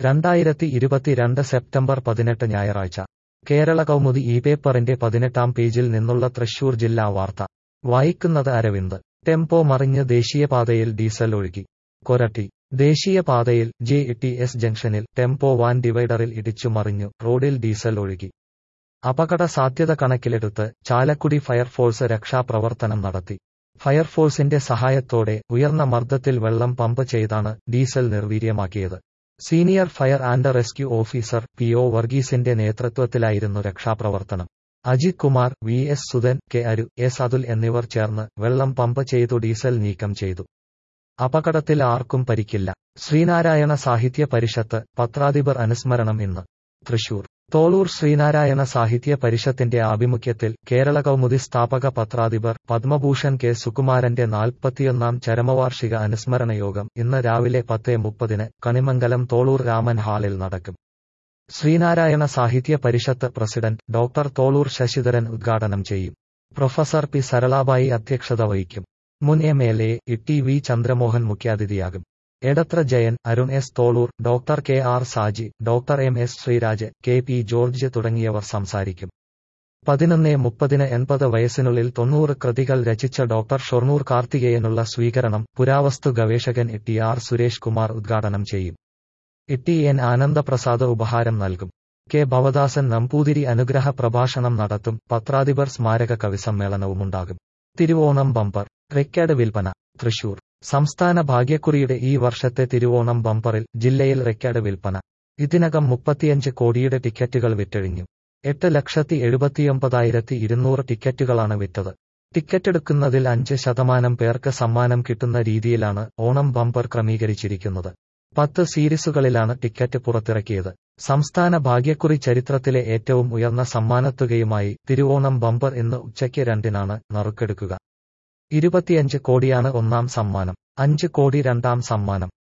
രണ്ടായിരത്തി ഇരുപത്തിരണ്ട് സെപ്റ്റംബർ പതിനെട്ട് ഞായറാഴ്ച കേരള കൗമുദി ഈ പേപ്പറിന്റെ പതിനെട്ടാം പേജിൽ നിന്നുള്ള തൃശൂർ ജില്ലാ വാർത്ത വായിക്കുന്നത് അരവിന്ദ് ടെമ്പോ മറിഞ്ഞ് ദേശീയപാതയിൽ ഡീസൽ ഒഴുകി കൊരട്ടി ദേശീയപാതയിൽ ജെ ടി എസ് ജംഗ്ഷനിൽ ടെമ്പോ വാൻ ഡിവൈഡറിൽ ഇടിച്ചു മറിഞ്ഞു റോഡിൽ ഡീസൽ ഒഴുകി അപകട സാധ്യത കണക്കിലെടുത്ത് ചാലക്കുടി ഫയർഫോഴ്സ് രക്ഷാപ്രവർത്തനം നടത്തി ഫയർഫോഴ്സിന്റെ സഹായത്തോടെ ഉയർന്ന മർദ്ദത്തിൽ വെള്ളം പമ്പ് ചെയ്താണ് ഡീസൽ നിർവീര്യമാക്കിയത് senior fire and rescue officer P O വർഗീസിന്റെ നേതൃത്വത്തിലായിരുന്നു രക്ഷാപ്രവർത്തനം Ajith Kumar V S Sudhan K Aru S Athul എന്നിവർ ചേർന്ന് വെള്ളം പമ്പ് ചെയ്തു ഡീസൽ നീക്കം ചെയ്തു അപകടത്തിൽ ആർക്കും പരിക്കില്ല ശ്രീനാരായണ സാഹിത്യ പരിഷത്ത് പത്രാധിപർ അനുസ്മരണം ഇന്ന് തൃശൂർ തോളൂർ ശ്രീനാരായണ സാഹിത്യ പരിഷത്തിന്റെ ആഭിമുഖ്യത്തിൽ കേരള കൗമുദി സ്ഥാപക പത്രാധിപർ പത്മഭൂഷൺ കെ സുകുമാരന്റെ നാൽപ്പത്തിയൊന്നാം ചരമവാർഷിക അനുസ്മരണ യോഗം ഇന്ന് രാവിലെ പത്ത് മുപ്പതിന് കണിമംഗലം തോളൂർ രാമൻ ഹാളിൽ നടക്കും ശ്രീനാരായണ സാഹിത്യ പരിഷത്ത് പ്രസിഡന്റ് ഡോക്ടർ തോളൂർ ശശിധരൻ ഉദ്ഘാടനം ചെയ്യും പ്രൊഫസർ പി സരളാബായി അധ്യക്ഷത വഹിക്കും മുൻ M L A T V Chandramohan മുഖ്യാതിഥിയാകും Edathra Jayan Arun S Tholur doctor K R Saji doctor M S Sreeraj K P George തുടങ്ങിയവർ സംസാരിക്കും പതിനൊന്ന് മുപ്പതിന് എൺപത് വയസ്സിനുള്ളിൽ തൊണ്ണൂറ് കൃതികൾ രചിച്ച ഡോക്ടർ ഷൊർണൂർ കാർത്തികേയനുള്ള സ്വീകരണം പുരാവസ്തു ഗവേഷകൻ ടി ആർ സുരേഷ് കുമാർ ഉദ്ഘാടനം ചെയ്യും ടി എൻ ആനന്ദപ്രസാദ് ഉപഹാരം നൽകും കെ ഭവദാസൻ നമ്പൂതിരി അനുഗ്രഹ പ്രഭാഷണം നടത്തും പത്രാധിപർ സ്മാരക കവിസമ്മേളനവുമുണ്ടാകും തിരുവോണം ബമ്പർ റെക്കാർഡ് വിൽപ്പന തൃശൂർ സംസ്ഥാന ഭാഗ്യക്കുറിയുടെ ഈ വർഷത്തെ തിരുവോണം ബമ്പറിൽ ജില്ലയിൽ റെക്കാർഡ് വിൽപ്പന ഇതിനകം മുപ്പത്തിയഞ്ച് കോടിയുടെ ടിക്കറ്റുകൾ വിറ്റഴിഞ്ഞു എട്ട് ലക്ഷത്തി എഴുപത്തിയൊമ്പതായിരത്തി ഇരുന്നൂറ് ടിക്കറ്റുകളാണ് വിറ്റത് ടിക്കറ്റെടുക്കുന്നതിൽ അഞ്ച് ശതമാനം പേർക്ക് സമ്മാനം കിട്ടുന്ന രീതിയിലാണ് ഓണം ബമ്പർ ക്രമീകരിച്ചിരിക്കുന്നത് പത്ത് സീരീസുകളിലാണ് ടിക്കറ്റ് പുറത്തിറക്കിയത് സംസ്ഥാന ഭാഗ്യക്കുറി ചരിത്രത്തിലെ ഏറ്റവും ഉയർന്ന സമ്മാനത്തുകയുമായി തിരുവോണം ബമ്പർ ഇന്ന് ഉച്ചയ്ക്ക് രണ്ടിനാണ് നറുക്കെടുക്കുക ഇരുപത്തിയഞ്ച് കോടിയാണ് ഒന്നാം സമ്മാനം അഞ്ച് കോടി രണ്ടാം സമ്മാനം